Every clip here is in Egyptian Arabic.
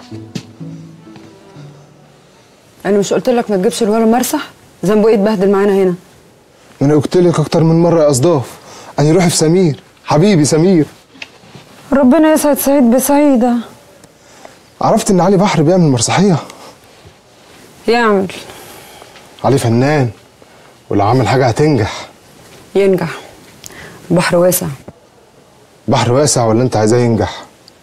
انا مش قلت لك ما تجيبش الولد مرسح ذنبه ايه اتبهدل معانا هنا انا قلت لك اكتر من مره يا اصداف انا روحي في سمير حبيبي سمير ربنا يسعد سعيد بسعيده عرفت ان علي بحر بيعمل مسرحيه يعمل علي فنان ولو عمل حاجه هتنجح ينجح بحر واسع بحر واسع ولا انت عايزاه ينجح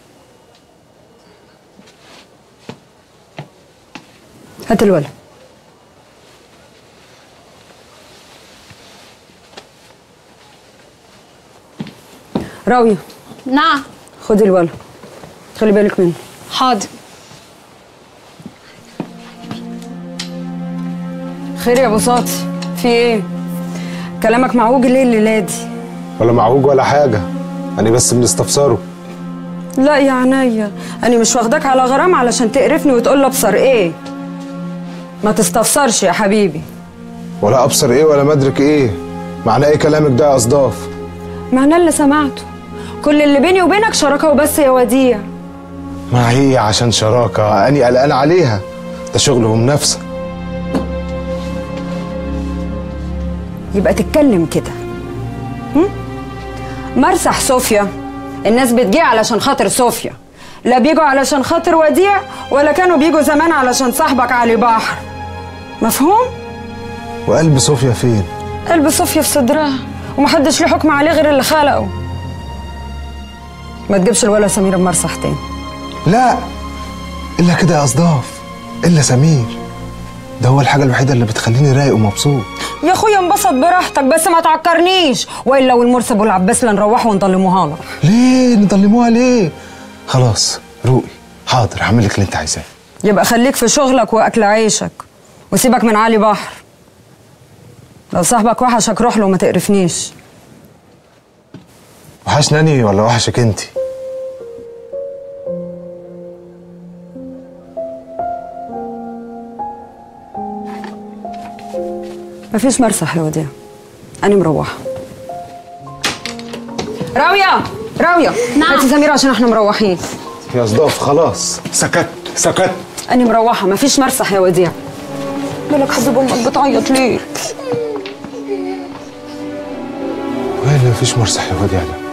هات الولد راوية نعم خدي الولد خلي بالك منه حاضر خير يا بساطي في ايه كلامك معوج ليه الليله دي ولا معوج ولا حاجه انا بس بنستفسره لا يا عينيا انا مش واخداك على غرام علشان تقرفني وتقول لي ابصر ايه ما تستفسرش يا حبيبي ولا ابصر ايه ولا مدرك ايه معناه ايه كلامك ده يا اصداف معناه اللي سمعته كل اللي بيني وبينك شراكه وبس يا وديع ما هي عشان شراكه اني قلقان عليها ده شغلهم نفسه يبقى تتكلم كده هم؟ مرسح صوفيا الناس بتجي علشان خاطر صوفيا لا بيجوا علشان خاطر وديع ولا كانوا بيجوا زمان علشان صاحبك علي بحر مفهوم؟ وقلب صوفيا فين قلب صوفيا في صدرها ومحدش ليه حكم عليه غير اللي خلقه ما تجيبش الولا سمير بمرسح تاني لا الا كده يا اصداف الا سمير ده هو الحاجه الوحيده اللي بتخليني رايق ومبسوط يا اخويا انبسط براحتك بس ما تعكرنيش والا والمرسي ابو العباس لنروحه ونضلموها لك ليه نضلموها ليه خلاص روقي حاضر هعمل لك اللي انت عايزاه يبقى خليك في شغلك واكل عيشك وسيبك من علي بحر لو صاحبك وحشك روح له وما تقرفنيش وحشناني ولا وحشك انت مفيش مرسح يا وديع انا مروحه راويه راويه نعم. هاتي سمير عشان احنا مروحين يا اصداف خلاص سكت سكت انا مروحه مفيش مرسح يا وديع مالك حبيب امك بتعيط ليه وين مفيش مرسح يا وديع ده